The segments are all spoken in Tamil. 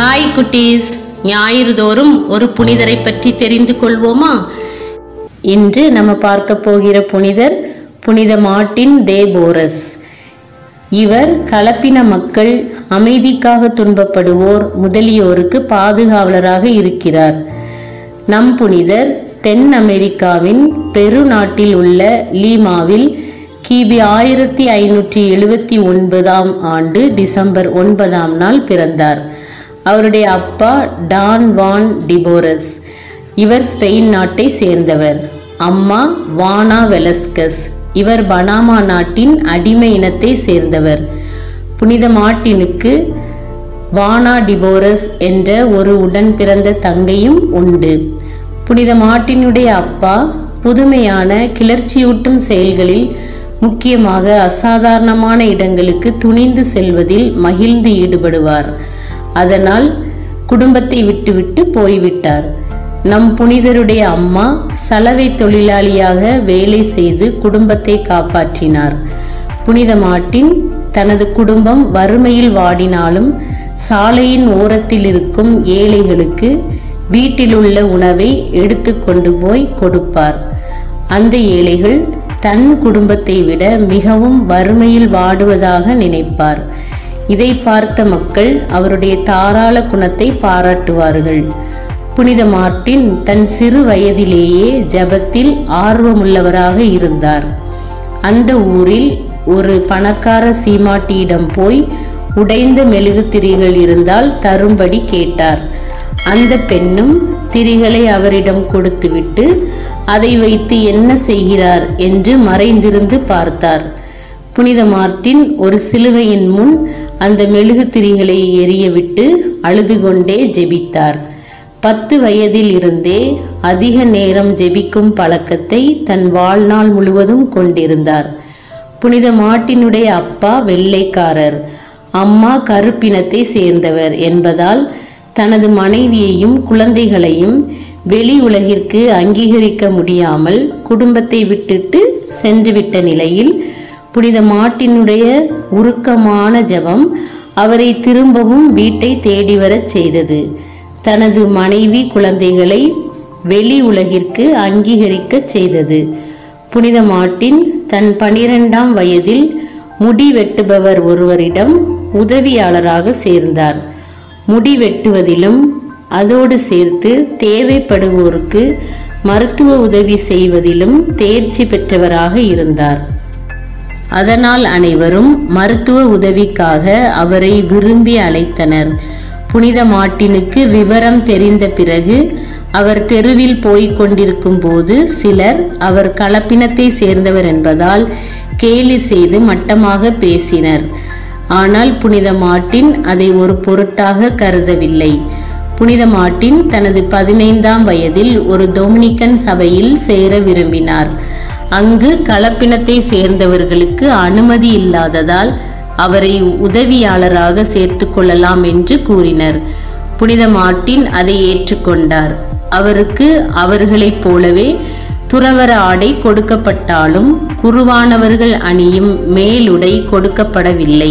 ஹாய் குட்டீஸ் ஞாயிறு தோறும் ஒரு புனிதரை பற்றி தெரிந்து கொள்வோமா இன்று நம்ம பார்க்க போகிற புனிதர் புனித மார்ட்டின் தே போரஸ் இவர் கலப்பின மக்கள் அமைதிக்காக துன்பப்படுவோர் முதலியோருக்கு பாதுகாவலராக இருக்கிறார் நம் புனிதர் தென் அமெரிக்காவின் பெரு நாட்டில் உள்ள லீமாவில் கிபி ஆயிரத்தி ஐநூற்றி எழுபத்தி ஒன்பதாம் ஆண்டு டிசம்பர் ஒன்பதாம் நாள் பிறந்தார் அவருடைய அப்பா டான் வான் டிபோரஸ் இவர் ஸ்பெயின் நாட்டை சேர்ந்தவர் அம்மா வானா வெலஸ்கஸ் இவர் பனாமா நாட்டின் அடிமை இனத்தை சேர்ந்தவர் புனித மார்ட்டினுக்கு வானா டிபோரஸ் என்ற ஒரு உடன் பிறந்த தங்கையும் உண்டு புனித மார்ட்டினுடைய அப்பா புதுமையான கிளர்ச்சியூட்டும் செயல்களில் முக்கியமாக அசாதாரணமான இடங்களுக்கு துணிந்து செல்வதில் மகிழ்ந்து ஈடுபடுவார் அதனால் குடும்பத்தை விட்டுவிட்டு போய்விட்டார் நம் புனிதருடைய அம்மா சலவை தொழிலாளியாக வேலை செய்து குடும்பத்தை காப்பாற்றினார் புனித மார்ட்டின் தனது குடும்பம் வறுமையில் வாடினாலும் சாலையின் ஓரத்தில் இருக்கும் ஏழைகளுக்கு வீட்டிலுள்ள உணவை எடுத்து கொண்டு போய் கொடுப்பார் அந்த ஏழைகள் தன் குடும்பத்தை விட மிகவும் வறுமையில் வாடுவதாக நினைப்பார் இதை பார்த்த மக்கள் அவருடைய தாராள குணத்தை பாராட்டுவார்கள் புனித மார்ட்டின் தன் சிறு வயதிலேயே ஜபத்தில் ஆர்வமுள்ளவராக இருந்தார் அந்த ஊரில் ஒரு பணக்கார சீமாட்டியிடம் போய் உடைந்த மெழுகு திரிகள் இருந்தால் தரும்படி கேட்டார் அந்த பெண்ணும் திரிகளை அவரிடம் கொடுத்துவிட்டு அதை வைத்து என்ன செய்கிறார் என்று மறைந்திருந்து பார்த்தார் புனித மார்ட்டின் ஒரு சிலுவையின் முன் அந்த மெழுகு திரிகளை எரியவிட்டு அழுது கொண்டே ஜெபித்தார் பத்து வயதில் இருந்தே அதிக நேரம் ஜெபிக்கும் பழக்கத்தை தன் வாழ்நாள் முழுவதும் கொண்டிருந்தார் புனித மார்ட்டினுடைய அப்பா வெள்ளைக்காரர் அம்மா கருப்பினத்தை சேர்ந்தவர் என்பதால் தனது மனைவியையும் குழந்தைகளையும் வெளி உலகிற்கு அங்கீகரிக்க முடியாமல் குடும்பத்தை விட்டுட்டு சென்றுவிட்ட நிலையில் புனித மாட்டினுடைய உருக்கமான ஜெபம் அவரை திரும்பவும் வீட்டை தேடி வரச் செய்தது தனது மனைவி குழந்தைகளை வெளி உலகிற்கு அங்கீகரிக்க செய்தது புனித மார்ட்டின் தன் பனிரெண்டாம் வயதில் முடி வெட்டுபவர் ஒருவரிடம் உதவியாளராக சேர்ந்தார் முடி வெட்டுவதிலும் அதோடு சேர்த்து தேவைப்படுவோருக்கு மருத்துவ உதவி செய்வதிலும் தேர்ச்சி பெற்றவராக இருந்தார் அதனால் அனைவரும் மருத்துவ உதவிக்காக அவரை விரும்பி அழைத்தனர் புனித மார்ட்டினுக்கு விவரம் தெரிந்த பிறகு அவர் தெருவில் போய்க் கொண்டிருக்கும் போது சிலர் அவர் கலப்பினத்தை சேர்ந்தவர் என்பதால் கேலி செய்து மட்டமாக பேசினர் ஆனால் புனித மார்ட்டின் அதை ஒரு பொருட்டாக கருதவில்லை புனித மார்ட்டின் தனது பதினைந்தாம் வயதில் ஒரு டொமினிக்கன் சபையில் சேர விரும்பினார் அங்கு கலப்பினத்தை சேர்ந்தவர்களுக்கு அனுமதி இல்லாததால் அவரை உதவியாளராக சேர்த்து கொள்ளலாம் என்று கூறினர் புனித மார்ட்டின் அதை ஏற்றுக்கொண்டார் அவருக்கு அவர்களைப் போலவே துறவர ஆடை கொடுக்கப்பட்டாலும் குருவானவர்கள் அணியும் மேலுடை கொடுக்கப்படவில்லை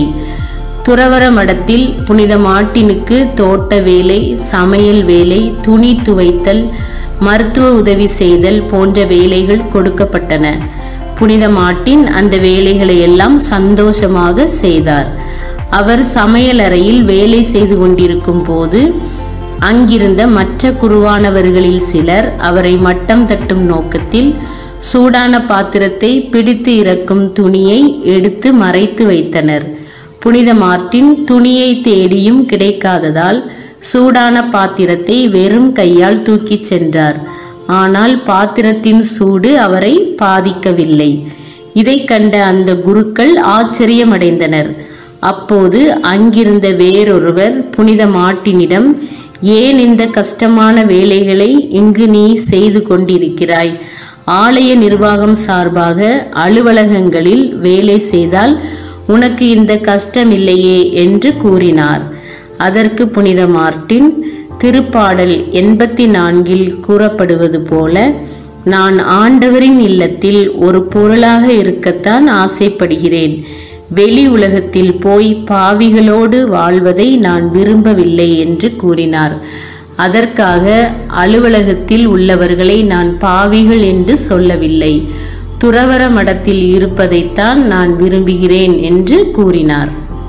துறவர மடத்தில் புனித மார்ட்டினுக்கு தோட்ட வேலை சமையல் வேலை துணி துவைத்தல் மருத்துவ உதவி செய்தல் போன்ற வேலைகள் கொடுக்கப்பட்டன புனித மார்ட்டின் அந்த வேலைகளை எல்லாம் சந்தோஷமாக செய்தார் அவர் சமையலறையில் வேலை செய்து கொண்டிருக்கும் போது அங்கிருந்த மற்ற குருவானவர்களில் சிலர் அவரை மட்டம் தட்டும் நோக்கத்தில் சூடான பாத்திரத்தை பிடித்து இறக்கும் துணியை எடுத்து மறைத்து வைத்தனர் புனித மார்ட்டின் துணியை தேடியும் கிடைக்காததால் சூடான பாத்திரத்தை வெறும் கையால் தூக்கிச் சென்றார் ஆனால் பாத்திரத்தின் சூடு அவரை பாதிக்கவில்லை இதை கண்ட அந்த குருக்கள் ஆச்சரியமடைந்தனர் அப்போது அங்கிருந்த வேறொருவர் புனித மாட்டினிடம் ஏன் இந்த கஷ்டமான வேலைகளை இங்கு நீ செய்து கொண்டிருக்கிறாய் ஆலய நிர்வாகம் சார்பாக அலுவலகங்களில் வேலை செய்தால் உனக்கு இந்த கஷ்டம் இல்லையே என்று கூறினார் அதற்கு புனித மார்ட்டின் திருப்பாடல் எண்பத்தி நான்கில் கூறப்படுவது போல நான் ஆண்டவரின் இல்லத்தில் ஒரு பொருளாக இருக்கத்தான் ஆசைப்படுகிறேன் வெளி உலகத்தில் போய் பாவிகளோடு வாழ்வதை நான் விரும்பவில்லை என்று கூறினார் அதற்காக அலுவலகத்தில் உள்ளவர்களை நான் பாவிகள் என்று சொல்லவில்லை துறவர மடத்தில் இருப்பதைத்தான் நான் விரும்புகிறேன் என்று கூறினார்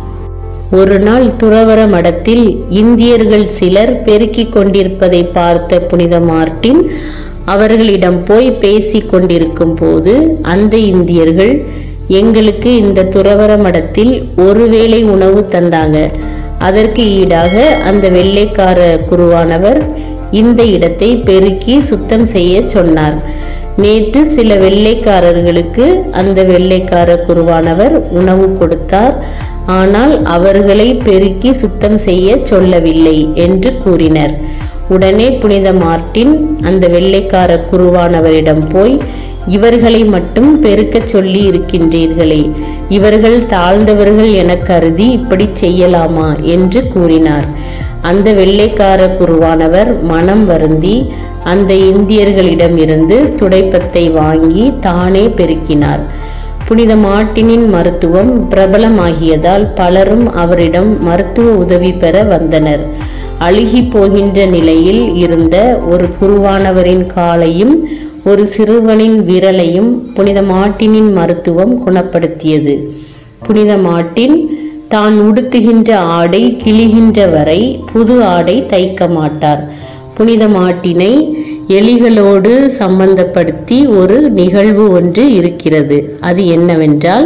ஒரு நாள் துறவர மடத்தில் இந்தியர்கள் சிலர் பெருக்கிக் கொண்டிருப்பதை பார்த்த புனித மார்ட்டின் அவர்களிடம் போய் பேசிக் கொண்டிருக்கும் போது அந்த இந்தியர்கள் எங்களுக்கு இந்த துறவர மடத்தில் ஒருவேளை உணவு தந்தாங்க அதற்கு ஈடாக அந்த வெள்ளைக்கார குருவானவர் இந்த இடத்தை பெருக்கி சுத்தம் செய்ய சொன்னார் நேற்று சில வெள்ளைக்காரர்களுக்கு அந்த வெள்ளைக்கார குருவானவர் உணவு கொடுத்தார் ஆனால் அவர்களை பெருக்கி சுத்தம் செய்ய சொல்லவில்லை என்று கூறினர் உடனே புனித மார்ட்டின் அந்த வெள்ளைக்கார குருவானவரிடம் போய் இவர்களை மட்டும் பெருக்கச் சொல்லி இருக்கின்றீர்களே இவர்கள் தாழ்ந்தவர்கள் என கருதி இப்படி செய்யலாமா என்று கூறினார் அந்த வெள்ளைக்கார குருவானவர் மனம் வருந்தி அந்த இந்தியர்களிடமிருந்து துடைப்பத்தை வாங்கி தானே பெருக்கினார் புனித மார்ட்டினின் மருத்துவம் பிரபலமாகியதால் பலரும் அவரிடம் மருத்துவ உதவி பெற வந்தனர் அழுகி போகின்ற நிலையில் இருந்த ஒரு குருவானவரின் காலையும் ஒரு சிறுவனின் விரலையும் புனித மார்ட்டினின் மருத்துவம் குணப்படுத்தியது புனித மார்ட்டின் தான் உடுத்துகின்ற ஆடை கிழிகின்ற வரை புது ஆடை தைக்க மாட்டார் புனித மாட்டினை எலிகளோடு சம்பந்தப்படுத்தி ஒரு நிகழ்வு ஒன்று இருக்கிறது அது என்னவென்றால்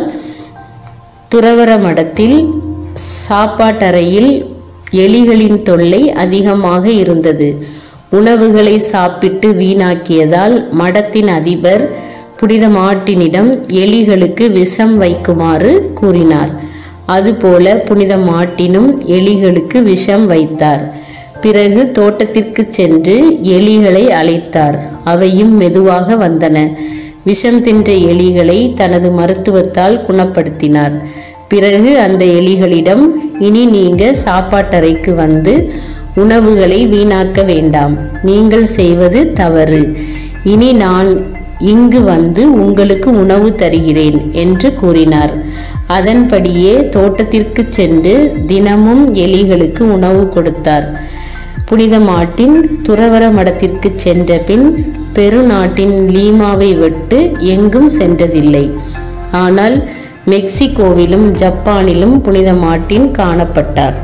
துறவர மடத்தில் சாப்பாட்டறையில் எலிகளின் தொல்லை அதிகமாக இருந்தது உணவுகளை சாப்பிட்டு வீணாக்கியதால் மடத்தின் அதிபர் புனித மாட்டினிடம் எலிகளுக்கு விஷம் வைக்குமாறு கூறினார் அதுபோல புனித மாட்டினும் எலிகளுக்கு விஷம் வைத்தார் பிறகு தோட்டத்திற்கு சென்று எலிகளை அழைத்தார் அவையும் மெதுவாக வந்தன விஷம் தின்ற எலிகளை தனது மருத்துவத்தால் குணப்படுத்தினார் பிறகு அந்த எலிகளிடம் இனி நீங்க சாப்பாட்டறைக்கு வந்து உணவுகளை வீணாக்க வேண்டாம் நீங்கள் செய்வது தவறு இனி நான் இங்கு வந்து உங்களுக்கு உணவு தருகிறேன் என்று கூறினார் அதன்படியே தோட்டத்திற்கு சென்று தினமும் எலிகளுக்கு உணவு கொடுத்தார் புனித மாட்டின் துறவர மடத்திற்கு சென்ற பின் பெருநாட்டின் லீமாவை விட்டு எங்கும் சென்றதில்லை ஆனால் மெக்சிகோவிலும் ஜப்பானிலும் புனித மார்ட்டின் காணப்பட்டார்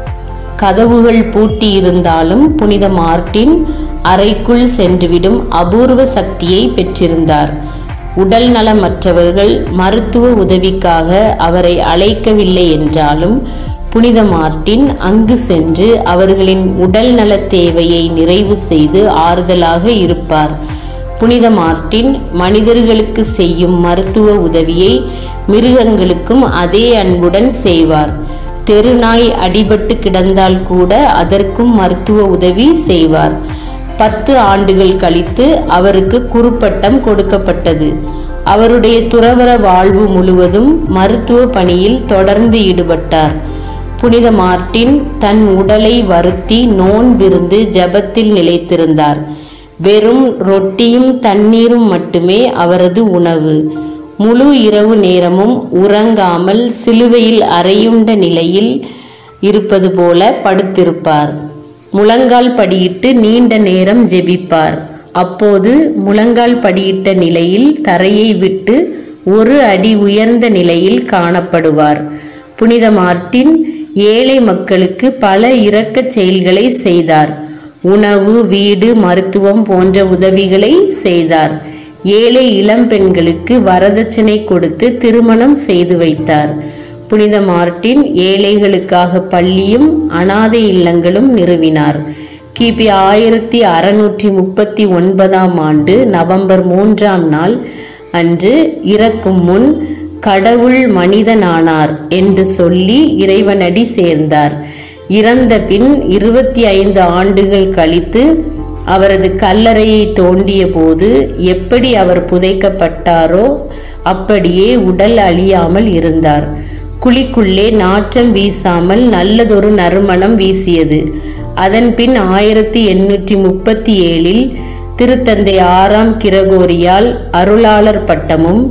கதவுகள் பூட்டியிருந்தாலும் புனித மார்ட்டின் அறைக்குள் சென்றுவிடும் அபூர்வ சக்தியை பெற்றிருந்தார் உடல் நலமற்றவர்கள் மருத்துவ உதவிக்காக அவரை அழைக்கவில்லை என்றாலும் புனித மார்ட்டின் அங்கு சென்று அவர்களின் உடல் நலத் தேவையை நிறைவு செய்து ஆறுதலாக இருப்பார் புனித மார்ட்டின் மனிதர்களுக்கு செய்யும் மருத்துவ உதவியை மிருகங்களுக்கும் அதே அன்புடன் செய்வார் தெருநாய் அடிபட்டு கிடந்தால் கூட அதற்கும் மருத்துவ உதவி செய்வார் பத்து ஆண்டுகள் கழித்து அவருக்கு குறுப்பட்டம் கொடுக்கப்பட்டது அவருடைய துறவற வாழ்வு முழுவதும் மருத்துவ பணியில் தொடர்ந்து ஈடுபட்டார் புனித மார்ட்டின் தன் உடலை வருத்தி நோன்பிருந்து ஜபத்தில் நிலைத்திருந்தார் வெறும் ரொட்டியும் தண்ணீரும் மட்டுமே அவரது உணவு முழு இரவு நேரமும் உறங்காமல் சிலுவையில் அறையுண்ட நிலையில் இருப்பது போல படுத்திருப்பார் முழங்கால் படியிட்டு நீண்ட நேரம் ஜெபிப்பார் அப்போது முழங்கால் படியிட்ட நிலையில் தரையை விட்டு ஒரு அடி உயர்ந்த நிலையில் காணப்படுவார் புனித மார்ட்டின் ஏழை மக்களுக்கு பல இரக்கச் செயல்களை செய்தார் உணவு வீடு மருத்துவம் போன்ற உதவிகளை செய்தார் ஏழை இளம் பெண்களுக்கு வரதட்சணை கொடுத்து திருமணம் செய்து வைத்தார் புனித மார்ட்டின் ஏழைகளுக்காக பள்ளியும் அனாதை இல்லங்களும் நிறுவினார் கிபி ஆயிரத்தி அறுநூற்றி முப்பத்தி ஒன்பதாம் ஆண்டு நவம்பர் மூன்றாம் நாள் அன்று இறக்கும் முன் கடவுள் மனிதனானார் என்று சொல்லி இறைவனடி சேர்ந்தார் இறந்த பின் இருபத்தி ஐந்து ஆண்டுகள் கழித்து அவரது கல்லறையை தோண்டிய போது எப்படி அவர் புதைக்கப்பட்டாரோ அப்படியே உடல் அழியாமல் இருந்தார் குழிக்குள்ளே நாற்றம் வீசாமல் நல்லதொரு நறுமணம் வீசியது அதன் பின் ஆயிரத்தி எண்ணூற்றி முப்பத்தி ஏழில் திருத்தந்தை ஆறாம் கிரகோரியால் அருளாளர் பட்டமும்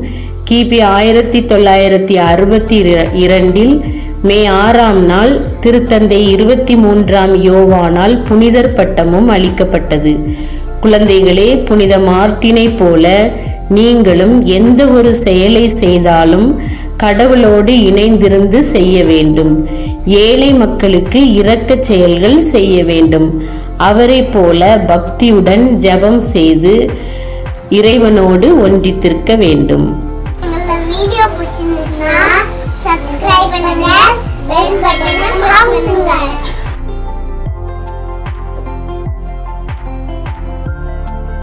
கிபி ஆயிரத்தி தொள்ளாயிரத்தி அறுபத்தி இர- இரண்டில் மே ஆறாம் நாள் திருத்தந்தை இருபத்தி மூன்றாம் யோவானால் புனிதர் பட்டமும் அளிக்கப்பட்டது குழந்தைகளே புனித மார்ட்டினைப் போல நீங்களும் எந்த ஒரு செயலை செய்தாலும் கடவுளோடு இணைந்திருந்து செய்ய வேண்டும் ஏழை மக்களுக்கு இரக்கச் செயல்கள் செய்ய வேண்டும் அவரைப் போல பக்தியுடன் ஜெபம் செய்து இறைவனோடு ஒன்றித்திருக்க வேண்டும் உங்களுக்கு வீடியோ பிடிச்சிருந்துச்சுன்னா சப்ஸ்கிரைப் பண்ணுங்க பெல் பட்டனை அமுக்குங்க